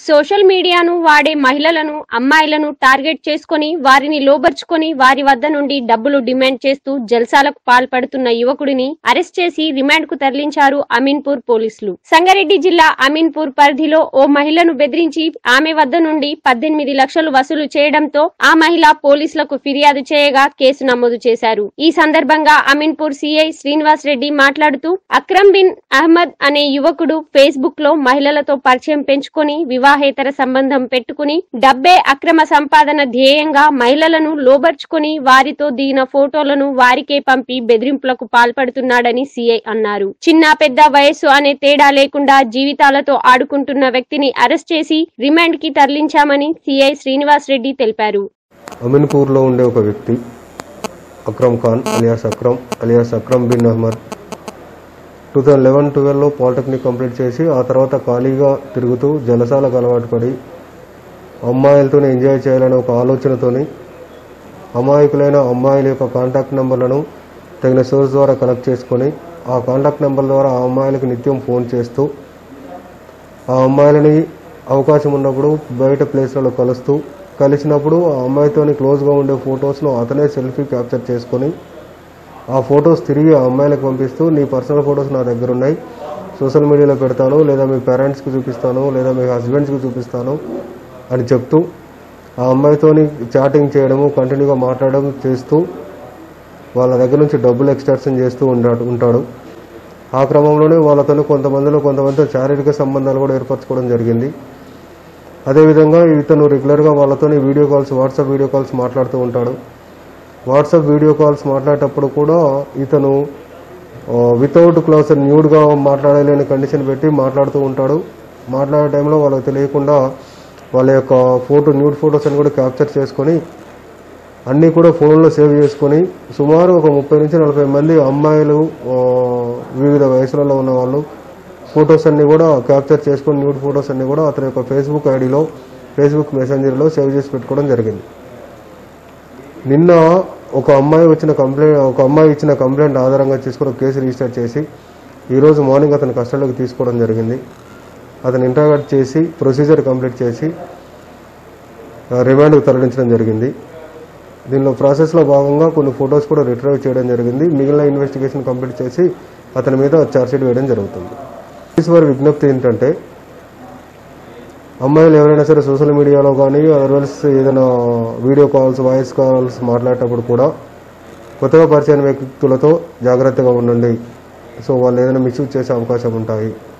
social మీడియాను వాడే మహిళలను అమ్మాయిలను టార్గెట్ చేసుకొని వారిని లోబర్చుకొని వారి వద్ద నుండి డబ్బులు డిమాండ్ చేస్తూ జల్సాలకు పాల్పడుతున్న యువకుడిని అరెస్ట్ చేసి రిమాండ్ కు తరలించారు అమీన్పూర్ పోలీసులు సంగారెడ్డి జిల్లా అమీన్పూర్ పరిధిలో ఓ మహిళను బెదిరించి ఆమె వద్ద నుండి పద్దెనిమిది లక్షలు వసూలు చేయడంతో ఆ మహిళ పోలీసులకు ఫిర్యాదు చేయగా కేసు నమోదు చేశారు ఈ సందర్భంగా అమీన్పూర్ సిఐ శ్రీనివాస్ రెడ్డి మాట్లాడుతూ అక్రమ్ బిన్ అహ్మద్ అనే యువకుడు ఫేస్బుక్ లో మహిళలతో పరిచయం పెంచుకొని వివాహేతర సంబంధం పెట్టుకుని డబ్బే అక్రమ సంపాదన ధ్యేయంగా మహిళలను లోబర్చుకొని వారితో దిగిన ఫోటోలను వారికే పంపి బెదిరింపులకు పాల్పడుతున్నాడని సీఐ అన్నారు చిన్న పెద్ద వయస్సు అనే తేడా లేకుండా జీవితాలతో ఆడుకుంటున్న వ్యక్తిని అరెస్ట్ చేసి రిమాండ్ కి తరలించామని సీఐ శ్రీనివాస్ రెడ్డి తెలిపారు అమీన్పూర్లో ఉండే ఒక వ్యక్తి Akram Khan alias Akram alias Akram bin Ahmed two thousand eleven ట్వెల్వ్లో పాలిటెక్నిక్ కంప్లీట్ చేసి ఆ తర్వాత ఖాళీగా తిరుగుతూ జలసాలకు అలవాటు పడి అమ్మాయిలతోనే ఎంజాయ్ చేయాలనే ఒక ఆలోచనతోని అమాయకులైన అమ్మాయిల యొక్క కాంటాక్ట్ నెంబర్లను తగిన సోర్స్ ద్వారా కలెక్ట్ చేసుకొని ఆ కాంటాక్ట్ నెంబర్ ద్వారా ఆ అమ్మాయిలకు నిత్యం ఫోన్ చేస్తూ ఆ అమ్మాయిలని అవకాశం ఉన్నప్పుడు బయట ప్లేస్లలో కలుస్తూ కలిసినప్పుడు ఆ అమ్మాయితోని క్లోజ్గా ఉండే ఫొటోస్ను అతనే సెల్ఫీ క్యాప్చర్ చేసుకొని ఆ ఫొటోస్ తిరిగి ఆ అమ్మాయిలకు పంపిస్తూ నీ పర్సనల్ ఫొటోస్ నా దగ్గర ఉన్నాయి సోషల్ మీడియాలో పెడతాను లేదా మీ పేరెంట్స్కి చూపిస్తాను లేదా మీ హస్బెండ్స్కి చూపిస్తాను అని చెప్తూ ఆ అమ్మాయితోని చాటింగ్ చేయడము కంటిన్యూగా మాట్లాడడం చేస్తూ వాళ్ళ దగ్గర నుంచి డబ్బులు ఎక్స్ట్రాక్షన్ చేస్తూ ఉంటాడు ఉంటాడు ఆ క్రమంలోనే వాళ్ళతో కొంతమందిలో కొంతమందితో శారీరక సంబంధాలు కూడా ఏర్పరచుకోవడం జరిగింది అదేవిధంగా ఇతను రెగ్యులర్గా వాళ్ళతో video calls WhatsApp video calls మాట్లాడుతూ ఉంటాడు వాట్సాప్ వీడియో కాల్స్ మాట్లాడేటప్పుడు కూడా ఇతను వితౌట్ క్లాస్ న్యూడ్గా మాట్లాడలేని కండిషన్ పెట్టి మాట్లాడుతూ ఉంటాడు మాట్లాడే టైంలో వాళ్ళకి తెలియకుండా వాళ్ళ యొక్క ఫోటో న్యూడ్ ఫొటోస్ అని కూడా క్యాప్చర్ చేసుకొని అన్నీ కూడా ఫోన్లో సేవ్ చేసుకొని సుమారు ఒక ముప్పై నుంచి నలభై మంది అమ్మాయిలు ఆ, వివిధ వయసులలో ఉన్న వాళ్ళు ఫొటోస్ అన్ని కూడా క్యాప్చర్ చేసుకొని న్యూడ్ ఫొటోస్ అన్ని కూడా అతని యొక్క ఫేస్బుక్ ఐడిలో ఫేస్బుక్ మెసెంజర్లో సేవ్ చేసి పెట్టుకోవడం జరిగింది నిన్న ఒక అమ్మాయి వచ్చిన కంప్లైంట్ ఒక అమ్మాయి ఇచ్చిన కంప్లైంట్ ఆధారంగా తీసుకుని ఒక కేసు రిజిస్టర్ చేసి ఈరోజు మార్నింగ్ అతని కస్టడీలోకి తీసుకోవడం జరిగింది అతను ఇంటర్వ్యూట్ చేసి ప్రొసీజర్ కంప్లీట్ చేసి ఆ, రిమాండ్కు తరలించడం జరిగింది దీనిలో ప్రాసెస్లో భాగంగా కొన్ని ఫొటోస్ కూడా రిట్రైవ్ చేయడం జరిగింది మిగిలిన ఇన్వెస్టిగేషన్ కంప్లీట్ చేసి అతని మీద ఛార్జ్షీట్ వేయడం జరుగుతుంది పోలీసు వారి విజ్ఞప్తి ఏంటంటే అమ్మాయిలు ఎవరైనా సరే సోషల్ మీడియాలో కానీ అదర్వైల్స్ ఏదైనా వీడియో కాల్స్ వాయిస్ కాల్స్ మాట్లాడేటప్పుడు కూడా కొత్తగా పరిచయం వ్యక్తులతో జాగ్రత్తగా ఉండండి సో వాళ్ళు ఏదైనా మిస్యూజ్ చేసే అవకాశం ఉంటాయి